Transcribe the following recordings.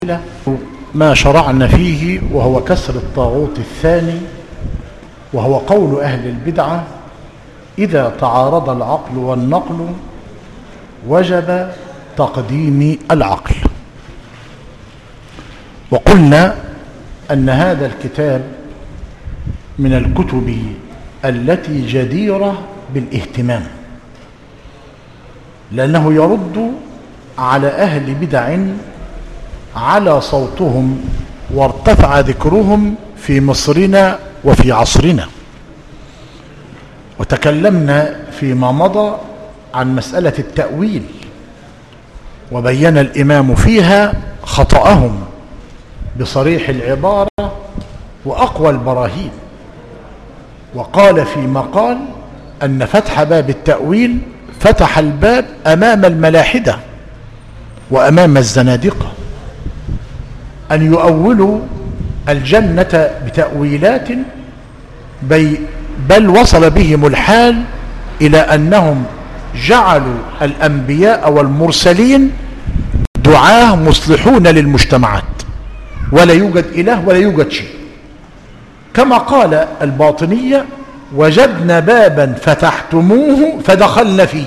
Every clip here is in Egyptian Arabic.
ما شرعنا فيه وهو كسر الطاغوت الثاني وهو قول أهل البدعة إذا تعارض العقل والنقل وجب تقديم العقل وقلنا أن هذا الكتاب من الكتب التي جديرة بالاهتمام لأنه يرد على أهل بدع على صوتهم وارتفع ذكرهم في مصرنا وفي عصرنا وتكلمنا فيما مضى عن مسألة التأويل وبين الإمام فيها خطأهم بصريح العبارة وأقوى البراهين وقال في مقال أن فتح باب التأويل فتح الباب أمام الملاحدة وأمام الزنادقة أن يؤولوا الجنة بتأويلات بي بل وصل بهم الحال إلى أنهم جعلوا الأنبياء والمرسلين دعاه مصلحون للمجتمعات ولا يوجد إله ولا يوجد شيء كما قال الباطنية وجدنا بابا فتحتموه فدخلنا فيه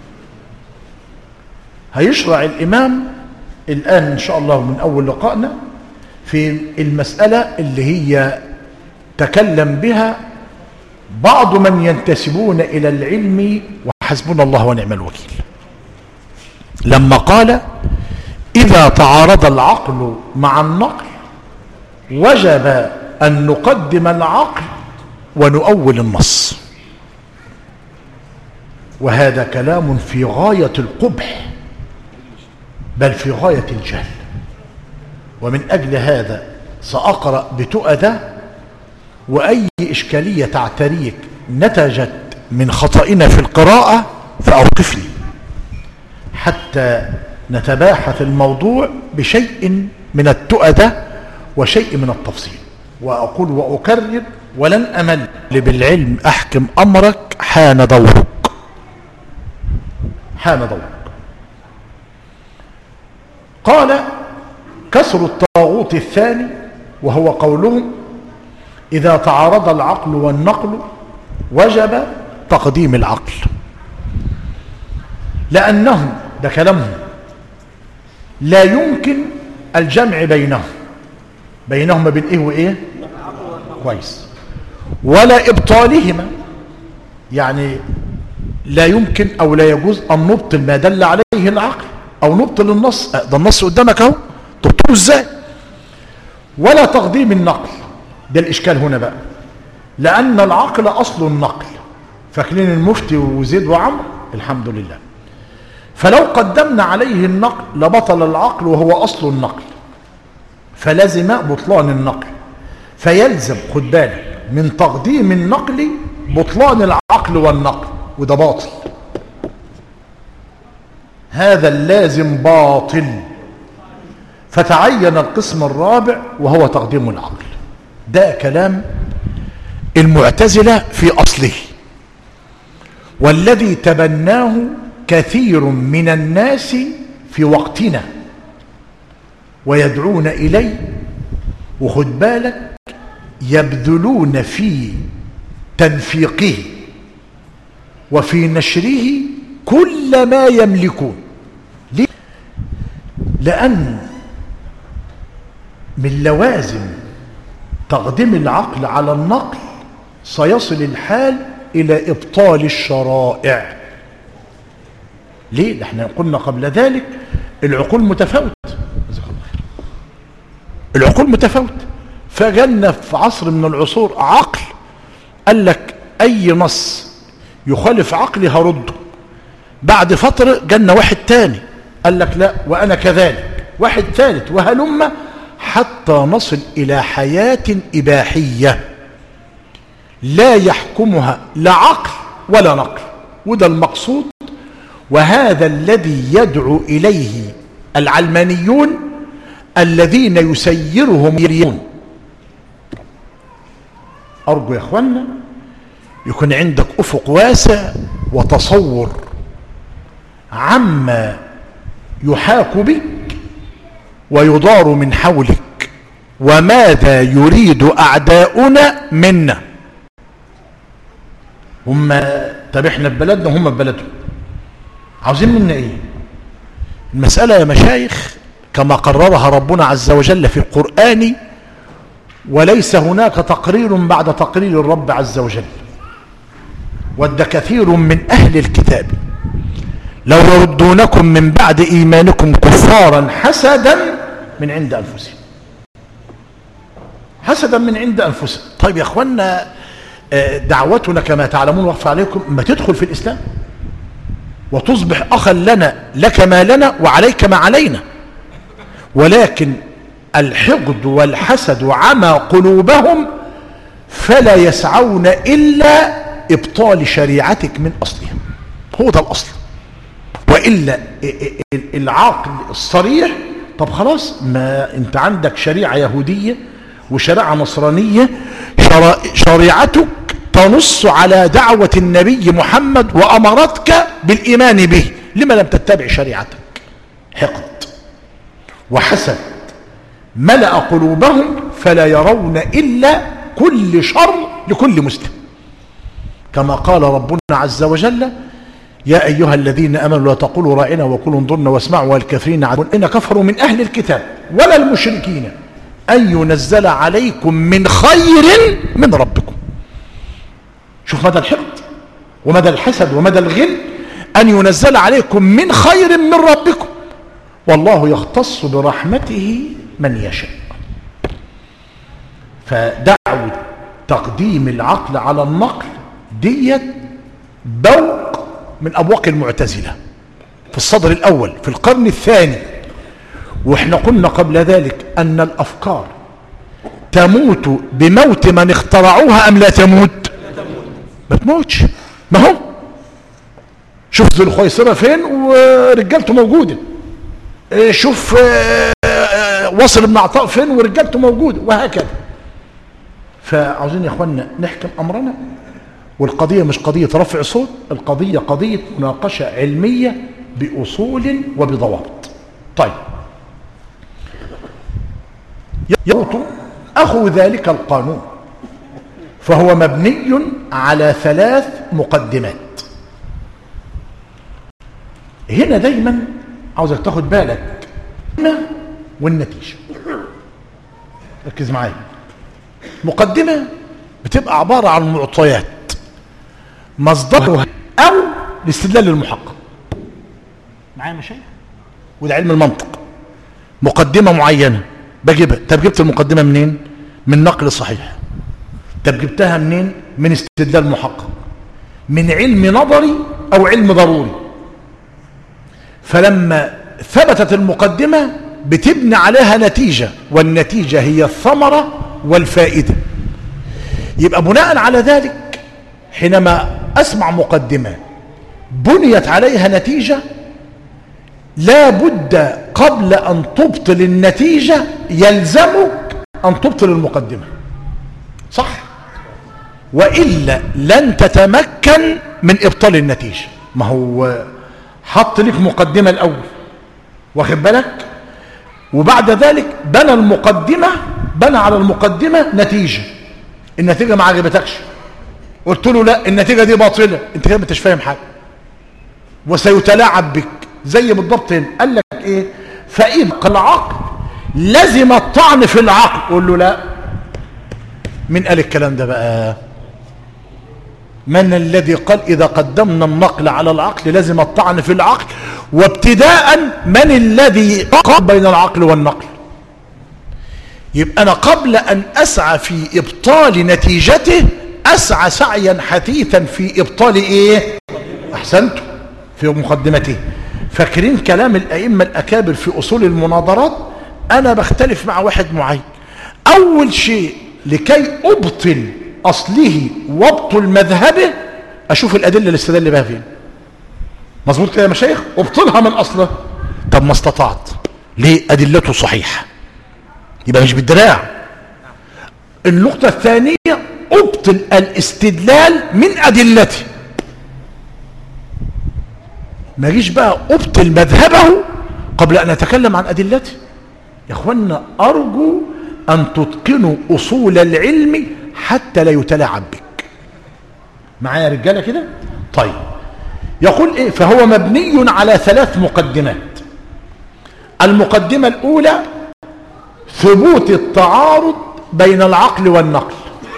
هيشرع الإمام الآن إن شاء الله من أول لقائنا في المسألة اللي هي تكلم بها بعض من ينتسبون إلى العلم وحسبنا الله ونعم الوكيل لما قال إذا تعارض العقل مع النقل وجب أن نقدم العقل ونؤول النص وهذا كلام في غاية القبح بل في غاية الجهل ومن أجل هذا سأقرأ بتؤدة وأي إشكالية تعتريك نتجت من خطئنا في القراءة فأوقفني حتى نتباحث الموضوع بشيء من التؤدة وشيء من التفصيل وأقول وأكرر ولن أمل بالعلم أحكم أمرك حان دورك حان دورك قال كسر الطاغوت الثاني وهو قولهم إذا تعارض العقل والنقل وجب تقديم العقل لأنهم ده كلامهم لا يمكن الجمع بينهم بينهما بين ايه وايه كويس ولا ابطالهما يعني لا يمكن او لا يجوز ان نبطل ما دل عليه العقل او نبطل النص ده النص قدامك اهو تبطله ازاي ولا تقديم النقل ده الاشكال هنا بقى لان العقل اصل النقل فاكرين المفتي وزيد وعمر الحمد لله فلو قدمنا عليه النقل لبطل العقل وهو اصل النقل فلزم بطلان النقل فيلزم خد بالك من تقديم النقل بطلان العقل والنقل وده باطل هذا اللازم باطل فتعين القسم الرابع وهو تقديم العقل ده كلام المعتزلة في أصله والذي تبناه كثير من الناس في وقتنا ويدعون إليه وخد بالك يبذلون في تنفيقه وفي نشره كل ما يملكون ليه؟ لأن من لوازم تقديم العقل على النقل سيصل الحال إلى إبطال الشرائع ليه؟ احنا قلنا قبل ذلك العقول متفاوتة العقول متفاوتة فجالنا في عصر من العصور عقل قال لك أي نص يخالف عقلي هرده بعد فترة جالنا واحد تاني قال لك لا وأنا كذلك واحد ثالث وهلم حتى نصل إلى حياة إباحية لا يحكمها لا عقل ولا نقل وده المقصود وهذا الذي يدعو إليه العلمانيون الذين يسيرهم يريون أرجو يا أخوانا يكون عندك أفق واسع وتصور عما يحاك بك ويضار من حولك وماذا يريد أعداؤنا منا هم طب احنا في بلدنا وهم في بلدهم عاوزين منا ايه المسألة يا مشايخ كما قررها ربنا عز وجل في القرآن وليس هناك تقرير بعد تقرير الرب عز وجل ود كثير من أهل الكتاب لو يردونكم من بعد إيمانكم كفارا حسدا من عند أنفسهم حسدا من عند أنفسهم طيب يا أخوانا دعوتنا كما تعلمون وقف عليكم ما تدخل في الإسلام وتصبح أخا لنا لك ما لنا وعليك ما علينا ولكن الحقد والحسد عمى قلوبهم فلا يسعون إلا إبطال شريعتك من أصلها هو ده الأصل وإلا العقل الصريح طب خلاص ما انت عندك شريعة يهودية وشريعة نصرانية شريعتك تنص على دعوة النبي محمد وأمرتك بالإيمان به لما لم تتبع شريعتك حقد وحسد ملأ قلوبهم فلا يرون إلا كل شر لكل مسلم كما قال ربنا عز وجل يا أيها الذين أمنوا لا تقولوا رائنا وقولوا انظرنا واسمعوا والكافرين عدون إن كفروا من أهل الكتاب ولا المشركين أن ينزل عليكم من خير من ربكم شوف مدى الحقد ومدى الحسد ومدى الغل أن ينزل عليكم من خير من ربكم والله يختص برحمته من يشاء فدعوة تقديم العقل على النقل ديت بوق من أبواق المعتزلة في الصدر الأول في القرن الثاني واحنا قلنا قبل ذلك أن الأفكار تموت بموت من اخترعوها أم لا تموت ما تموتش ما هو شوف ذو الخيصرة فين ورجالته موجودة شوف وصل ابن عطاء فين ورجالته موجودة وهكذا فعاوزين يا اخوانا نحكم امرنا والقضية مش قضية رفع صوت القضية قضية مناقشة علمية بأصول وبضوابط طيب يوط أخو ذلك القانون فهو مبني على ثلاث مقدمات هنا دايما عاوزك تاخد بالك والنتيجة ركز معايا مقدمة بتبقى عبارة عن معطيات مصدرها أو الاستدلال المحقق معايا مشايخ وده علم المنطق مقدمة معينة بجيبها طب جبت المقدمة منين من نقل صحيح طب جبتها منين من استدلال محقق من علم نظري أو علم ضروري فلما ثبتت المقدمة بتبني عليها نتيجة والنتيجة هي الثمرة والفائدة يبقى بناء على ذلك حينما أسمع مقدمة بنيت عليها نتيجة لا بد قبل أن تبطل النتيجة يلزمك أن تبطل المقدمة صح وإلا لن تتمكن من إبطال النتيجة ما هو حط لك مقدمة الأول واخد بالك وبعد ذلك بنى المقدمة بنى على المقدمة نتيجة النتيجة ما عجبتكش قلت له لا النتيجة دي باطلة انت كده مش فاهم حاجة وسيتلاعب بك زي بالضبط هنا قال لك ايه فإن العقل لزم الطعن في العقل قول له لا من قال الكلام ده بقى من الذي قال إذا قدمنا النقل على العقل لازم الطعن في العقل وابتداء من الذي قام بين العقل والنقل يبقى أنا قبل أن أسعى في إبطال نتيجته أسعى سعيا حثيثا في إبطال إيه أحسنت في مقدمته فاكرين كلام الأئمة الأكابر في أصول المناظرات أنا بختلف مع واحد معين أول شيء لكي أبطل أصله وابطل مذهبه أشوف الأدلة اللي استدل بها فين مظبوط كده يا مشايخ ابطلها من أصله طب ما استطعت ليه أدلته صحيحة يبقى مش بالدراع النقطة الثانية ابطل الاستدلال من أدلته ما جيش بقى ابطل مذهبه قبل أن أتكلم عن أدلته يا اخوانا ارجو ان تتقنوا اصول العلم حتى لا يتلاعب بك معايا يا رجاله كده طيب يقول ايه فهو مبني على ثلاث مقدمات المقدمه الاولى ثبوت التعارض بين العقل والنقل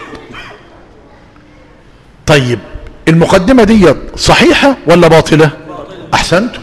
طيب المقدمة دي صحيحة ولا باطلة احسنتم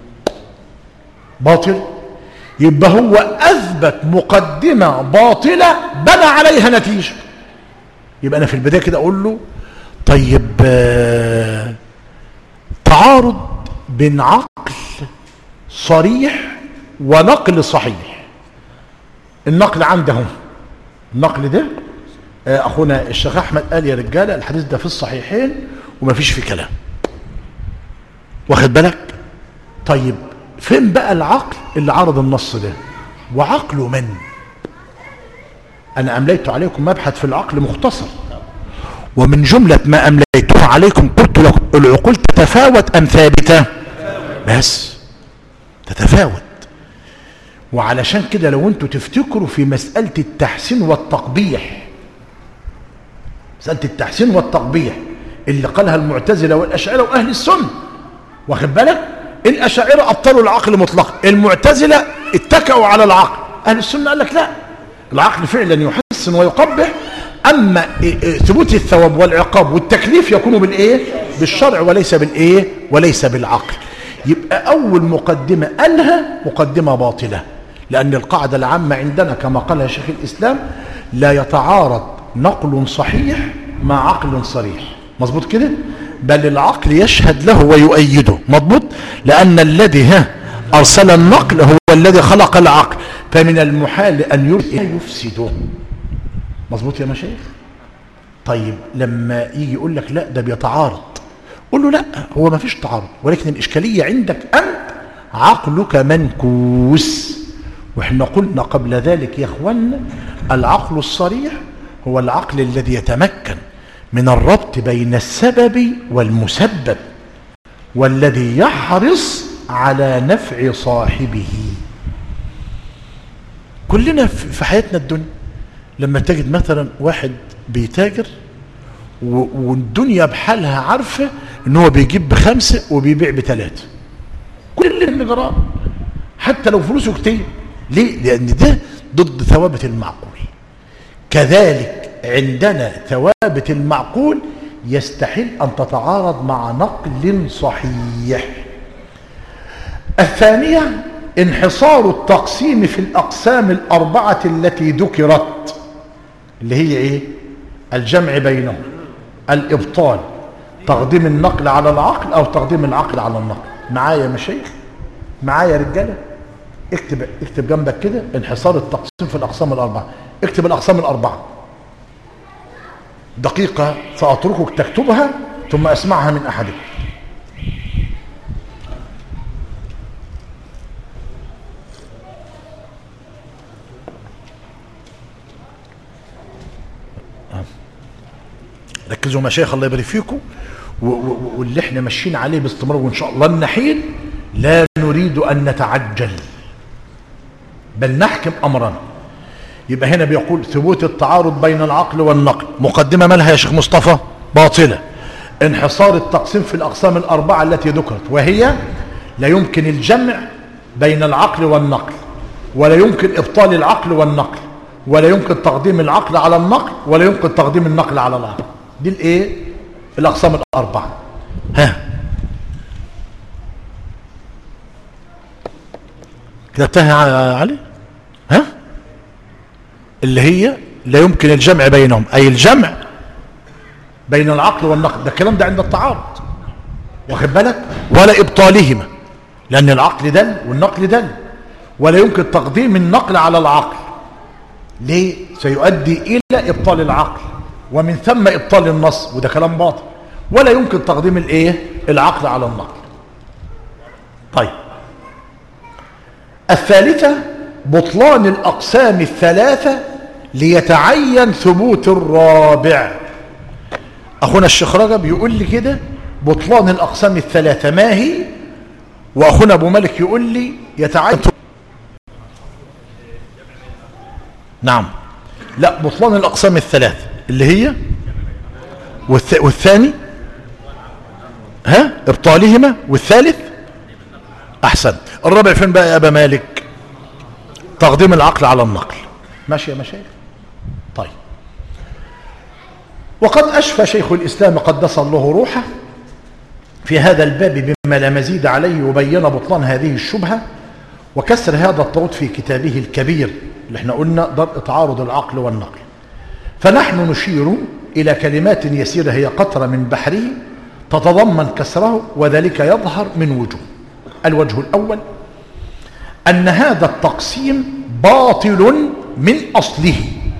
باطل يبقى هو اثبت مقدمة باطلة بنى عليها نتيجة يبقى انا في البداية كده اقول له طيب آه، تعارض بين عقل صريح ونقل صحيح النقل عندهم النقل ده آه، اخونا الشيخ احمد قال يا رجاله الحديث ده في الصحيحين ومفيش فيه كلام واخد بالك طيب فين بقى العقل اللي عرض النص ده وعقل من انا امليت عليكم مبحث في العقل مختصر ومن جملة ما أمليته عليكم قلت لكم العقول تتفاوت أم ثابتة بس تتفاوت وعلشان كده لو انتوا تفتكروا في مسألة التحسين والتقبيح مسألة التحسين والتقبيح اللي قالها المعتزلة والأشاعرة وأهل السنة واخد بالك الأشاعرة أبطلوا العقل مطلقا المعتزلة اتكأوا على العقل أهل السنة قال لك لا العقل فعلا يحسن ويقبح أما إيه إيه ثبوت الثواب والعقاب والتكليف يكون بالإيه بالشرع وليس بالإيه وليس بالعقل يبقى أول مقدمة قالها مقدمة باطلة لأن القاعدة العامة عندنا كما قالها شيخ الإسلام لا يتعارض نقل صحيح مع عقل صريح مظبوط كده بل العقل يشهد له ويؤيده مظبوط لأن الذي ها أرسل النقل هو الذي خلق العقل فمن المحال أن يفسده مظبوط يا مشايخ طيب لما يجي يقول لك لا ده بيتعارض قول له لا هو ما فيش تعارض ولكن الإشكالية عندك أنت عقلك منكوس واحنا قلنا قبل ذلك يا اخوانا العقل الصريح هو العقل الذي يتمكن من الربط بين السبب والمسبب والذي يحرص على نفع صاحبه كلنا في حياتنا الدنيا لما تجد مثلا واحد بيتاجر والدنيا بحالها عارفة ان هو بيجيب بخمسة وبيبيع بثلاثة كل اللي جراه حتى لو فلوسه كتير ليه لان ده ضد ثوابت المعقول كذلك عندنا ثوابت المعقول يستحيل ان تتعارض مع نقل صحيح الثانية انحصار التقسيم في الأقسام الأربعة التي ذكرت اللي هي إيه الجمع بينهم الإبطال تقديم النقل على العقل أو تقديم العقل على النقل معايا يا مشايخ معايا يا رجالة اكتب اكتب جنبك كده انحصار التقسيم في الأقسام الأربعة اكتب الأقسام الأربعة دقيقة سأتركك تكتبها ثم أسمعها من أحدكم ركزوا مشايخ الله يبارك فيكم واللي احنا ماشيين عليه باستمرار وان شاء الله النحيل لا نريد ان نتعجل بل نحكم امرنا يبقى هنا بيقول ثبوت التعارض بين العقل والنقل مقدمه مالها يا شيخ مصطفى باطله انحصار التقسيم في الاقسام الاربعه التي ذكرت وهي لا يمكن الجمع بين العقل والنقل ولا يمكن ابطال العقل والنقل ولا يمكن تقديم العقل على النقل ولا يمكن تقديم النقل على العقل دي الايه الاقسام الاربعه ها كتبتها يا علي ها اللي هي لا يمكن الجمع بينهم اي الجمع بين العقل والنقل ده الكلام ده عند التعارض واخد بالك ولا ابطالهما لان العقل دل والنقل دل ولا يمكن تقديم النقل على العقل ليه سيؤدي الى ابطال العقل ومن ثم ابطال النص وده كلام باطل ولا يمكن تقديم الايه العقل على النقل طيب الثالثة بطلان الأقسام الثلاثة ليتعين ثبوت الرابع أخونا الشيخ رجب يقول لي كده بطلان الأقسام الثلاثة ما هي وأخونا أبو مالك يقول لي يتعين نعم لا بطلان الأقسام الثلاث اللي هي والث... والثاني ها ابطالهما والثالث احسن الرابع فين بقى يا ابا مالك تقديم العقل على النقل ماشي يا مشايخ طيب وقد اشفى شيخ الاسلام قدس الله روحه في هذا الباب بما لا مزيد عليه وبين بطلان هذه الشبهه وكسر هذا الطرود في كتابه الكبير اللي احنا قلنا درء تعارض العقل والنقل فنحن نشير إلى كلمات يسيرة هي قطرة من بحره تتضمن كسره وذلك يظهر من وجوه الوجه الأول أن هذا التقسيم باطل من أصله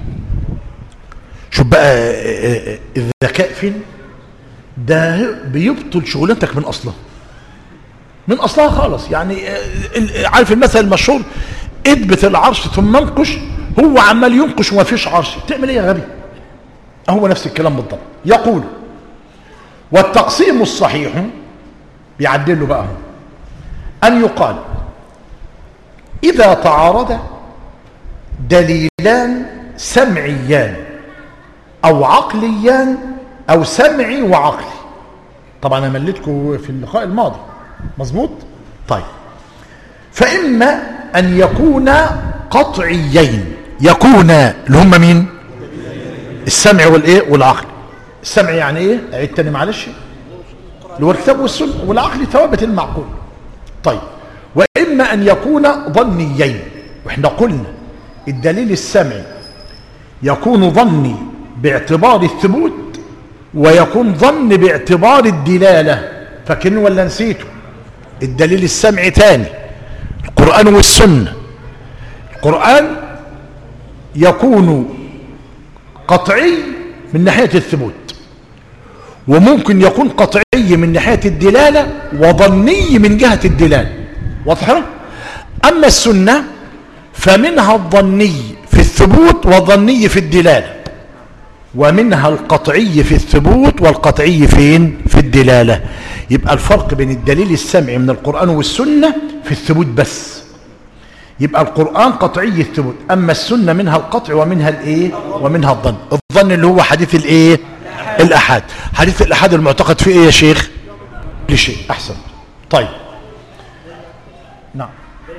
شوف بقى الذكاء فين ده بيبطل شغلتك من أصلها من أصلها خالص يعني عارف المثل المشهور اثبت العرش ثم انقش هو عمال ينقش وما فيش عرش تعمل ايه يا غبي هو نفس الكلام بالضبط يقول والتقسيم الصحيح بيعدل له بقى هو أن يقال إذا تعارض دليلان سمعيان أو عقليان أو سمعي وعقلي طبعا أنا مليتكم في اللقاء الماضي مظبوط طيب فإما أن يكون قطعيين يكون اللي هم مين السمع والايه والعقل السمع يعني ايه عيد تاني معلش اللي هو الكتاب والسنه والعقل ثوابت المعقول طيب واما ان يكون ظنيين واحنا قلنا الدليل السمعي يكون ظني باعتبار الثبوت ويكون ظن باعتبار الدلاله فاكرين ولا نسيته الدليل السمعي تاني القران والسنه القران يكون قطعي من ناحية الثبوت وممكن يكون قطعي من ناحية الدلالة وظني من جهة الدلالة واضحة أما السنة فمنها الظني في الثبوت والظني في الدلالة ومنها القطعي في الثبوت والقطعي فين في الدلالة يبقى الفرق بين الدليل السمعي من القرآن والسنة في الثبوت بس يبقى القرآن قطعي الثبوت أما السنة منها القطع ومنها الإيه ومنها الظن الظن اللي هو حديث الإيه الأحاد حديث الأحاد المعتقد فيه إيه يا شيخ لشيء أحسن طيب نعم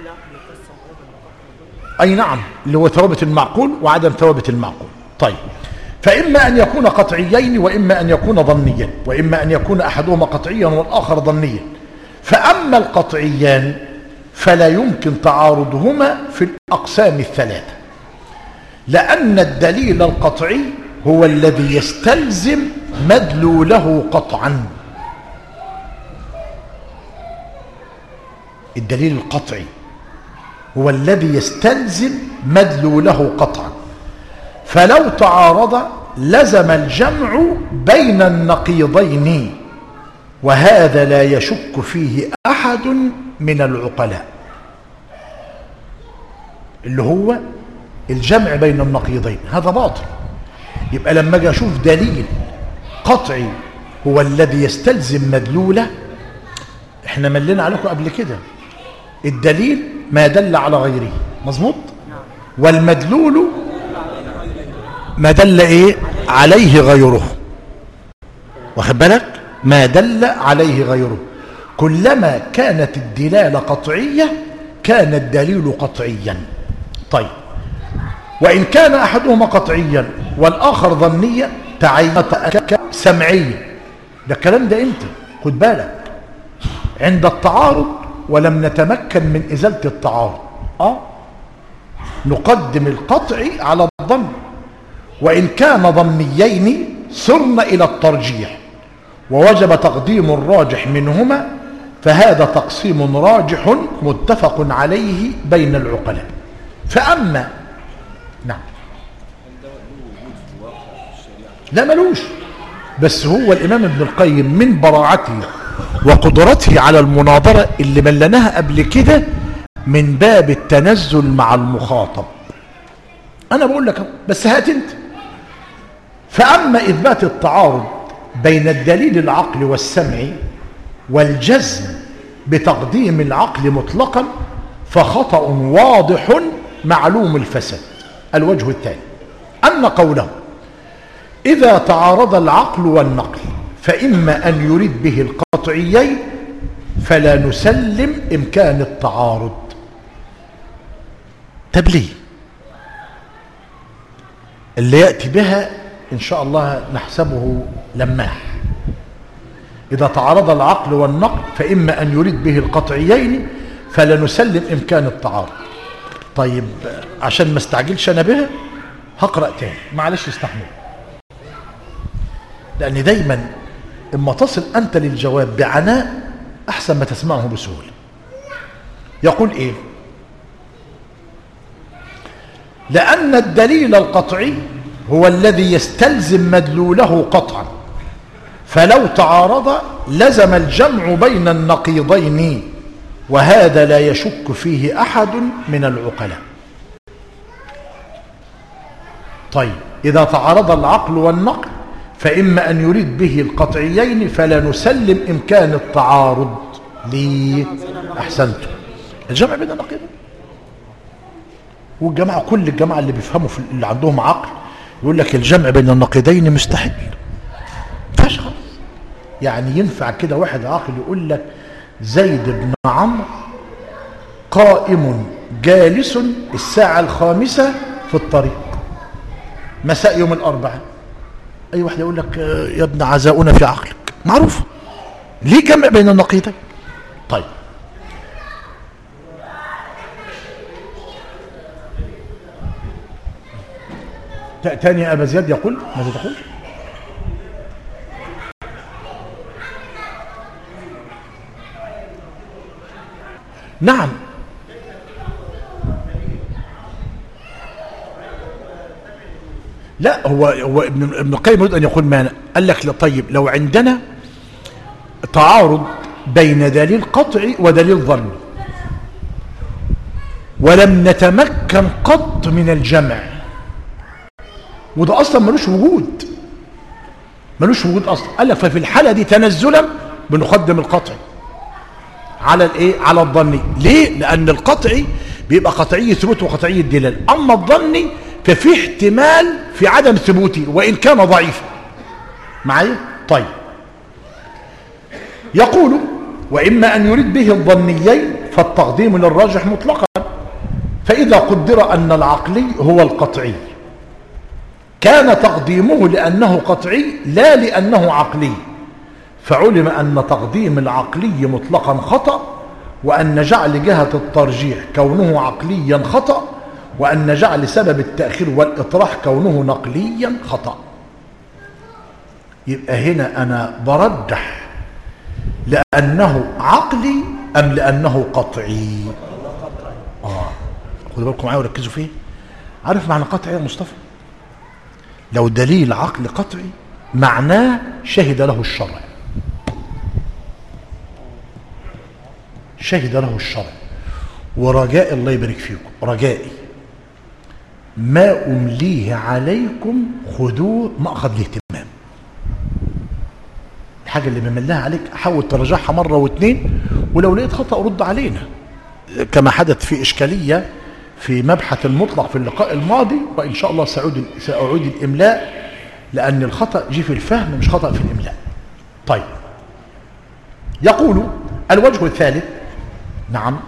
أي نعم اللي هو ثوابت المعقول وعدم ثوابت المعقول طيب فإما أن يكون قطعيين وإما أن يكون ظنيا وإما أن يكون أحدهما قطعيا والآخر ظنيا فأما القطعيان فلا يمكن تعارضهما في الأقسام الثلاثة لأن الدليل القطعي هو الذي يستلزم مدلوله قطعا الدليل القطعي هو الذي يستلزم مدلوله قطعا فلو تعارض لزم الجمع بين النقيضين وهذا لا يشك فيه أحد من العقلاء اللي هو الجمع بين النقيضين هذا باطل يبقى لما اجي اشوف دليل قطعي هو الذي يستلزم مدلوله احنا ملينا عليكم قبل كده الدليل ما دل على غيره مظبوط والمدلول ما دل ايه عليه غيره واخد بالك ما دل عليه غيره كلما كانت الدلالة قطعية كان الدليل قطعيا طيب وإن كان أحدهما قطعيا والآخر ظنيا تعين سمعيا ده الكلام ده انت خد بالك عند التعارض ولم نتمكن من إزالة التعارض آه نقدم القطعي على الظن وإن كان ظنيين صرنا إلى الترجيح ووجب تقديم الراجح منهما فهذا تقسيم راجح متفق عليه بين العقلاء فأما نعم لا ملوش بس هو الإمام ابن القيم من براعته وقدرته على المناظرة اللي ملناها قبل كده من باب التنزل مع المخاطب أنا بقول لك بس هات أنت فأما إثبات التعارض بين الدليل العقل والسمعي والجزم بتقديم العقل مطلقا فخطأ واضح معلوم الفساد الوجه الثاني أن قوله إذا تعارض العقل والنقل فإما أن يريد به القطعيين فلا نسلم إمكان التعارض طب ليه اللي يأتي بها إن شاء الله نحسبه لماح إذا تعارض العقل والنقل فإما أن يريد به القطعيين فلا نسلم إمكان التعارض طيب عشان ما استعجلش أنا بها هقرأ تاني معلش استحمل لأن دايما إما تصل أنت للجواب بعناء أحسن ما تسمعه بسهولة يقول إيه لأن الدليل القطعي هو الذي يستلزم مدلوله قطعا فلو تعارض لزم الجمع بين النقيضين وهذا لا يشك فيه أحد من العقلاء طيب إذا تعارض العقل والنقل فإما أن يريد به القطعيين فلا نسلم إمكان التعارض ليه أحسنتم الجمع بين النقيضين والجماعة كل الجماعة اللي بيفهموا في اللي عندهم عقل يقول لك الجمع بين النقيضين مستحيل فاش خالص يعني ينفع كده واحد عاقل يقول لك زيد بن عمرو قائم جالس الساعة الخامسة في الطريق مساء يوم الأربعاء أي واحد يقول لك يا ابن عزاؤنا في عقلك معروف ليه جمع بين النقيضين طيب تاني يا أبا زياد يقول ماذا تقول نعم لا هو هو ابن ابن القيم يريد ان يقول مانا قال لك لا طيب لو عندنا تعارض بين دليل قطعي ودليل ظني ولم نتمكن قط من الجمع وده اصلا ملوش وجود ملوش وجود اصلا قال لك ففي الحاله دي تنزلا بنقدم القطعي على الايه على الظني ليه لان القطعي بيبقى قطعي ثبوت وقطعي الدلال اما الظني ففي احتمال في عدم ثبوته وان كان ضعيفا معايا طيب يقول واما ان يريد به الظنيين فالتقديم للراجح مطلقا فاذا قدر ان العقلي هو القطعي كان تقديمه لانه قطعي لا لانه عقلي فعلم أن تقديم العقلي مطلقا خطأ وأن جعل جهة الترجيح كونه عقليا خطأ وأن جعل سبب التأخير والإطراح كونه نقليا خطأ يبقى هنا أنا برجح لأنه عقلي أم لأنه قطعي آه خدوا بالكم معايا وركزوا فيه عارف معنى قطعي يا مصطفى لو دليل عقل قطعي معناه شهد له الشرع شهد له الشرع ورجاء الله يبارك فيكم رجائي ما أمليه عليكم خذوه مأخذ الاهتمام الحاجة اللي بملها عليك حاول ترجعها مرة واثنين ولو لقيت خطأ رد علينا كما حدث في إشكالية في مبحث المطلق في اللقاء الماضي وإن شاء الله سأعود, سأعود الإملاء لأن الخطأ جي في الفهم مش خطأ في الإملاء طيب يقول الوجه الثالث نعم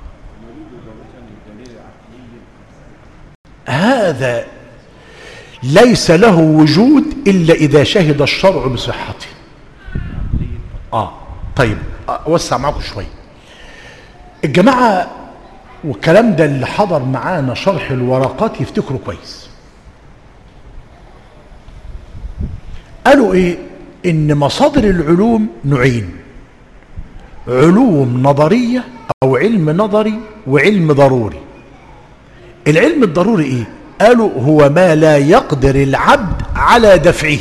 هذا ليس له وجود إلا إذا شهد الشرع بصحته آه طيب أوسع معكم شوي الجماعة والكلام ده اللي حضر معانا شرح الورقات يفتكروا كويس قالوا ايه ان مصادر العلوم نوعين علوم نظرية او علم نظري وعلم ضروري العلم الضروري ايه قالوا هو ما لا يقدر العبد على دفعه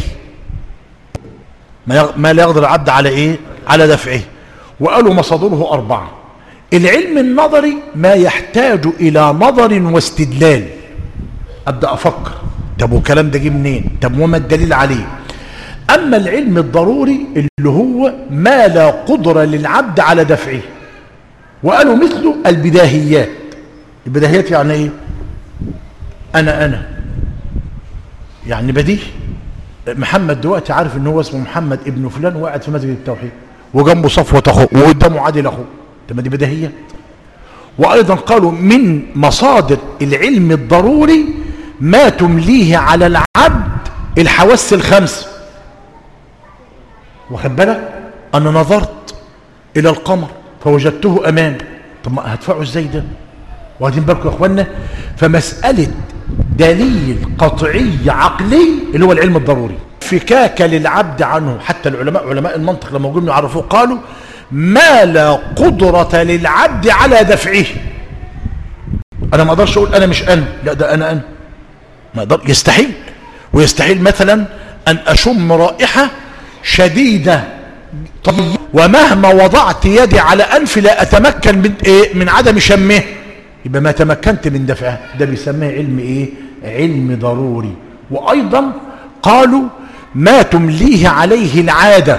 ما لا يقدر العبد على ايه على دفعه وقالوا مصادره اربعه العلم النظري ما يحتاج الى نظر واستدلال ابدا افكر طب والكلام ده جه منين طب وما الدليل عليه اما العلم الضروري اللي هو ما لا قدره للعبد على دفعه وقالوا مثله البداهيات البداهيات يعني ايه انا انا يعني بديهي محمد دلوقتي عارف ان هو اسمه محمد ابن فلان وقاعد في مسجد التوحيد وجنبه صفوة اخوه وقدامه عادل اخوه طب ما دي بديهيات وايضا قالوا من مصادر العلم الضروري ما تمليه على العبد الحواس الخمس واخد بالك انا نظرت الى القمر فوجدته امامي طب ما هدفعه ازاي ده واخدين بالكم يا اخوانا فمساله دليل قطعي عقلي اللي هو العلم الضروري فكاك للعبد عنه حتى العلماء علماء المنطق لما جم يعرفوه قالوا ما لا قدرة للعبد على دفعه انا ما اقدرش اقول انا مش انا لا ده انا انا ما اقدر يستحيل ويستحيل مثلا ان اشم رائحة شديدة طيب ومهما وضعت يدي على انفي لا اتمكن من ايه من عدم شمه يبقى ما تمكنت من دفعها ده بيسميه علم ايه علم ضروري وايضا قالوا ما تمليه عليه العاده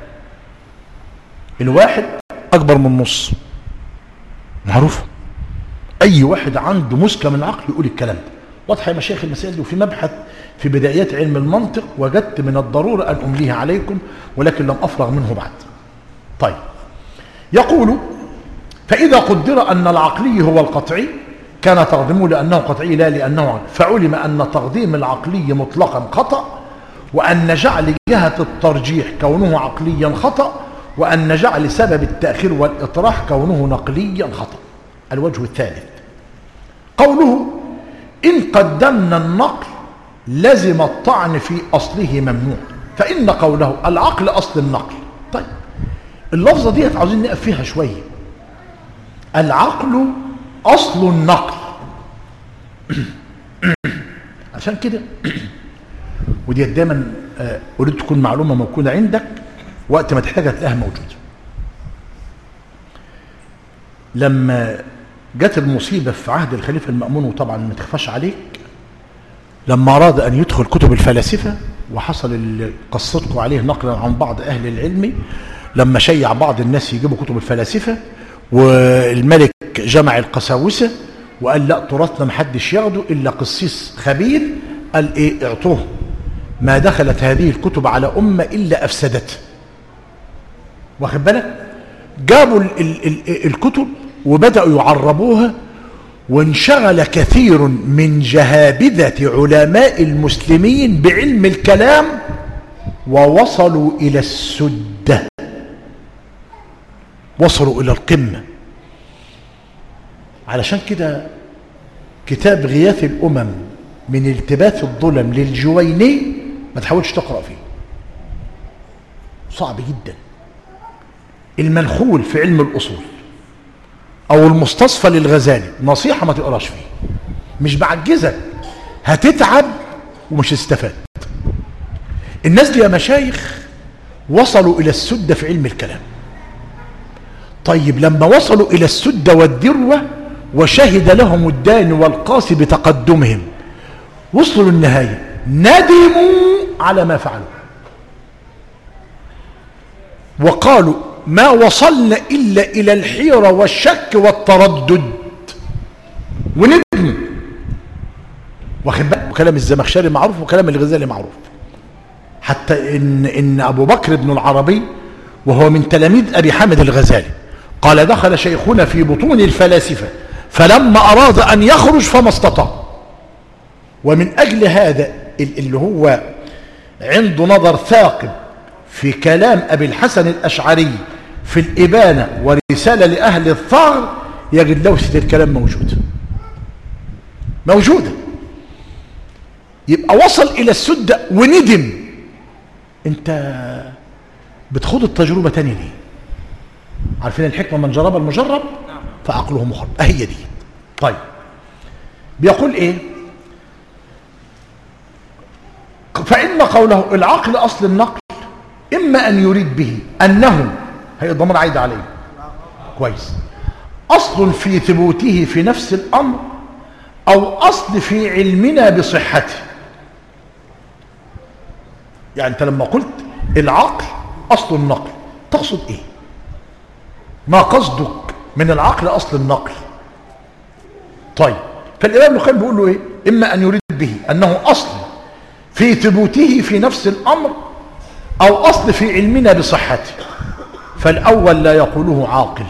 الواحد اكبر من نص معروف اي واحد عنده مسكه من العقل يقول الكلام ده واضحه يا مشايخ المسائل دي وفي مبحث في بدايات علم المنطق وجدت من الضروره ان امليها عليكم ولكن لم افرغ منه بعد طيب يقول فإذا قدر أن العقلي هو القطعي كان تقديمه لأنه قطعي لا لأنه عقلي فعلم أن تقديم العقلي مطلقا خطأ وأن جعل جهة الترجيح كونه عقليا خطأ وأن جعل سبب التأخير والإطراح كونه نقليا خطأ الوجه الثالث قوله إن قدمنا النقل لزم الطعن في أصله ممنوع فإن قوله العقل أصل النقل طيب اللفظة دي عاوزين نقف فيها شوية العقل أصل النقل عشان كده ودي دايما أريد تكون معلومة موجودة عندك وقت ما تحتاجها تلاقيها موجودة لما جت المصيبة في عهد الخليفة المأمون وطبعا ما تخفاش عليك لما أراد أن يدخل كتب الفلاسفة وحصل اللي قصتكم عليه نقلا عن بعض أهل العلم لما شيع بعض الناس يجيبوا كتب الفلاسفة والملك جمع القساوسة وقال لا تراثنا محدش ياخده إلا قسيس خبير قال إيه اعطوه ما دخلت هذه الكتب على أمة إلا أفسدته واخد بالك جابوا ال ال ال الكتب وبدأوا يعربوها وانشغل كثير من جهابذة علماء المسلمين بعلم الكلام ووصلوا إلى السدة وصلوا إلى القمة علشان كده كتاب غياث الأمم من التباس الظلم للجويني ما تحاولش تقرأ فيه صعب جدا المنخول في علم الأصول أو المستصفى للغزالي نصيحة ما تقراش فيه مش بعجزك هتتعب ومش هتستفاد الناس دي يا مشايخ وصلوا إلى السدة في علم الكلام طيب لما وصلوا إلى السدة والذروة وشهد لهم الدان والقاسي بتقدمهم وصلوا للنهاية ندموا على ما فعلوا وقالوا ما وصلنا إلا إلى الحيرة والشك والتردد وندم واخد بالك وكلام الزمخشري معروف وكلام الغزالي معروف حتى إن, إن أبو بكر بن العربي وهو من تلاميذ أبي حامد الغزالي قال دخل شيخنا في بطون الفلاسفة فلما أراد أن يخرج فما استطاع ومن أجل هذا اللي هو عنده نظر ثاقب في كلام أبي الحسن الأشعري في الإبانة ورسالة لأهل الثغر يجد لوسة الكلام موجودة موجودة يبقى وصل إلى السدة وندم أنت بتخوض التجربة تاني ليه عارفين الحكمة من جرب المجرب فعقله مخرب أهي دي طيب بيقول إيه فإن قوله العقل أصل النقل إما أن يريد به أنه هي الضمير عايد عليه كويس أصل في ثبوته في نفس الأمر أو أصل في علمنا بصحته يعني أنت لما قلت العقل أصل النقل تقصد إيه ما قصدك من العقل أصل النقل طيب فالإمام ابن القيم بيقول له إيه إما أن يريد به أنه أصل في ثبوته في نفس الأمر أو أصل في علمنا بصحته فالأول لا يقوله عاقل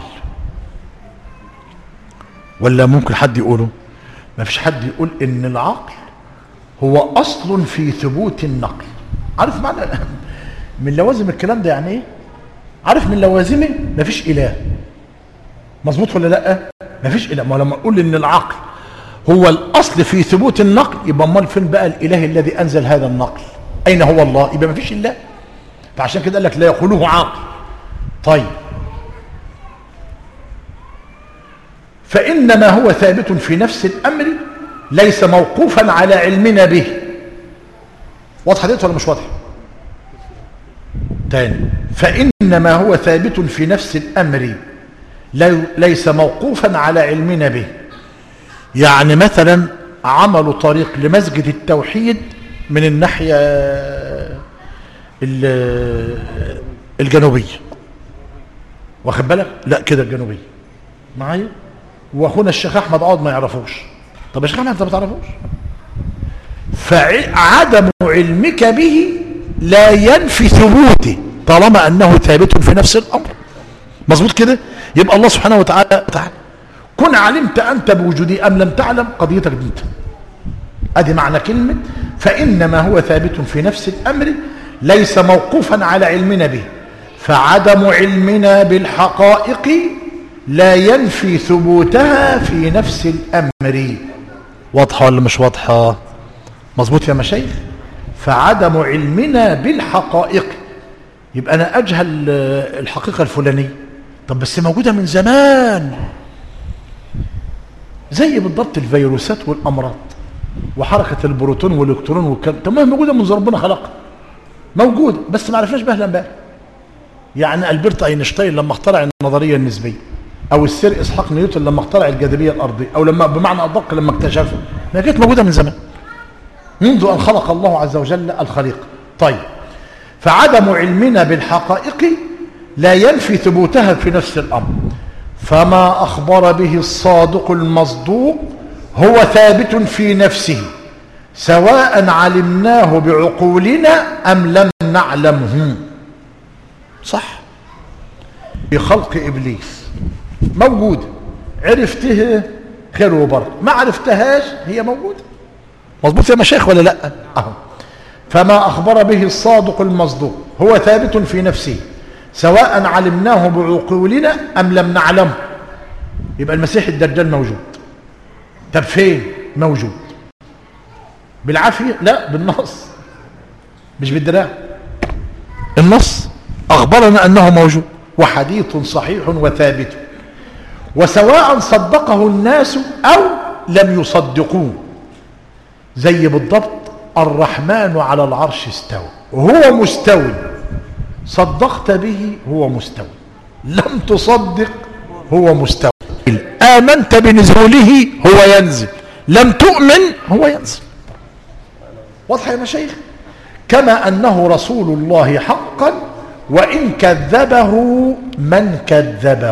ولا ممكن حد يقوله ما فيش حد يقول إن العقل هو أصل في ثبوت النقل عارف معنى من لوازم الكلام ده يعني إيه عارف من لوازمه ما فيش إله مظبوط ولا لا ما فيش إله ما لما أقول إن العقل هو الأصل في ثبوت النقل يبقى امال فين بقى الإله الذي أنزل هذا النقل أين هو الله يبقى ما فيش إله فعشان كده قال لك لا يقوله عاقل طيب فإنما هو ثابت في نفس الأمر ليس موقوفا على علمنا به واضحة ديت ولا مش واضحة تاني فإنما هو ثابت في نفس الأمر ليس موقوفا على علمنا به يعني مثلا عملوا طريق لمسجد التوحيد من الناحية الجنوبية واخد بالك لا كده الجنوبية معايا واخونا الشيخ احمد عوض ما يعرفوش طب يا شيخ احمد انت ما تعرفوش فعدم علمك به لا ينفي ثبوته طالما انه ثابت في نفس الامر مظبوط كده يبقى الله سبحانه وتعالى تعالى كن علمت انت بوجودي ام لم تعلم قضيتك انت ادي معنى كلمه فانما هو ثابت في نفس الامر ليس موقوفا على علمنا به فعدم علمنا بالحقائق لا ينفي ثبوتها في نفس الامر واضحه ولا مش واضحه مظبوط يا مشايخ فعدم علمنا بالحقائق يبقى انا اجهل الحقيقه الفلانيه طب بس موجوده من زمان زي بالضبط الفيروسات والامراض وحركه البروتون والالكترون والكلام طب ما هي موجوده منذ ربنا خلقها موجوده بس ما عرفناش بها امبارح يعني البرت اينشتاين لما اخترع النظريه النسبيه او السير اسحاق نيوتن لما اخترع الجاذبيه الارضيه او لما بمعنى ادق لما اكتشفها ما كانت موجوده من زمان منذ ان خلق الله عز وجل الخليقه طيب فعدم علمنا بالحقائق لا ينفي ثبوتها في نفس الامر فما اخبر به الصادق المصدوق هو ثابت في نفسه سواء علمناه بعقولنا ام لم نعلمه صح في خلق ابليس موجوده عرفته خير وبركه ما عرفتهاش هي موجوده مظبوط يا مشايخ ولا لا اهو فما اخبر به الصادق المصدوق هو ثابت في نفسه سواء علمناه بعقولنا ام لم نعلمه يبقى المسيح الدجال موجود طب فين موجود بالعافيه لا بالنص مش بالدراع النص اخبرنا انه موجود وحديث صحيح وثابت وسواء صدقه الناس او لم يصدقوه زي بالضبط الرحمن على العرش استوى وهو مستوي صدقت به هو مستوي لم تصدق هو مستوي آمنت بنزوله هو ينزل لم تؤمن هو ينزل واضح يا مشايخ كما أنه رسول الله حقا وإن كذبه من كذبه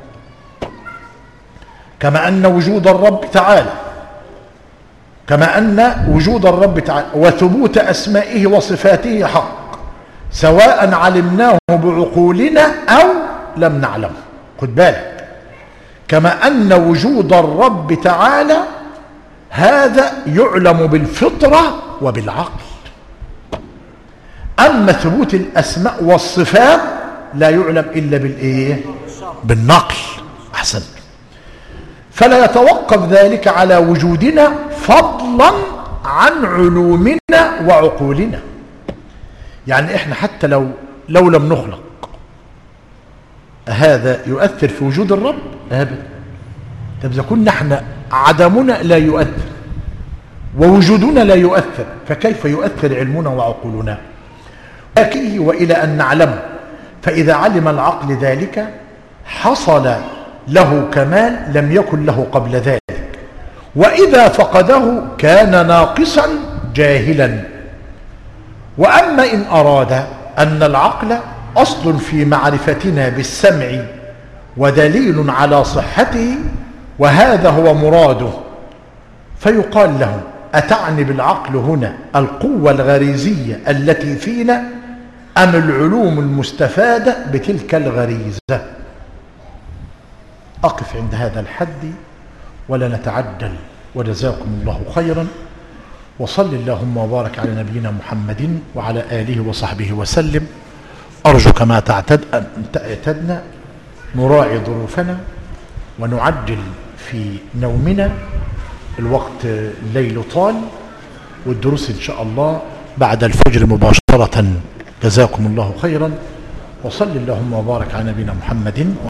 كما أن وجود الرب تعالى كما أن وجود الرب تعالى وثبوت أسمائه وصفاته حق سواء علمناه بعقولنا أو لم نعلمه خد بالك كما أن وجود الرب تعالى هذا يعلم بالفطرة وبالعقل أما ثبوت الأسماء والصفات لا يعلم إلا بالإيه بالنقل أحسن فلا يتوقف ذلك على وجودنا فضلا عن علومنا وعقولنا يعني احنا حتى لو لو لم نخلق هذا يؤثر في وجود الرب ابدا طب اذا كنا احنا عدمنا لا يؤثر ووجودنا لا يؤثر فكيف يؤثر علمنا وعقولنا لكنه والى ان نعلمه فاذا علم العقل ذلك حصل له كمال لم يكن له قبل ذلك واذا فقده كان ناقصا جاهلا واما ان اراد ان العقل اصل في معرفتنا بالسمع ودليل على صحته وهذا هو مراده فيقال له أتعني بالعقل هنا القوة الغريزية التي فينا أم العلوم المستفادة بتلك الغريزة أقف عند هذا الحد ولا نتعدل وجزاكم الله خيرا وصل اللهم وبارك على نبينا محمد وعلى آله وصحبه وسلم أرجو كما تعتد أن تعتدنا نراعي ظروفنا ونعجل في نومنا الوقت الليل طال والدروس إن شاء الله بعد الفجر مباشرة جزاكم الله خيرا وصل اللهم وبارك على نبينا محمد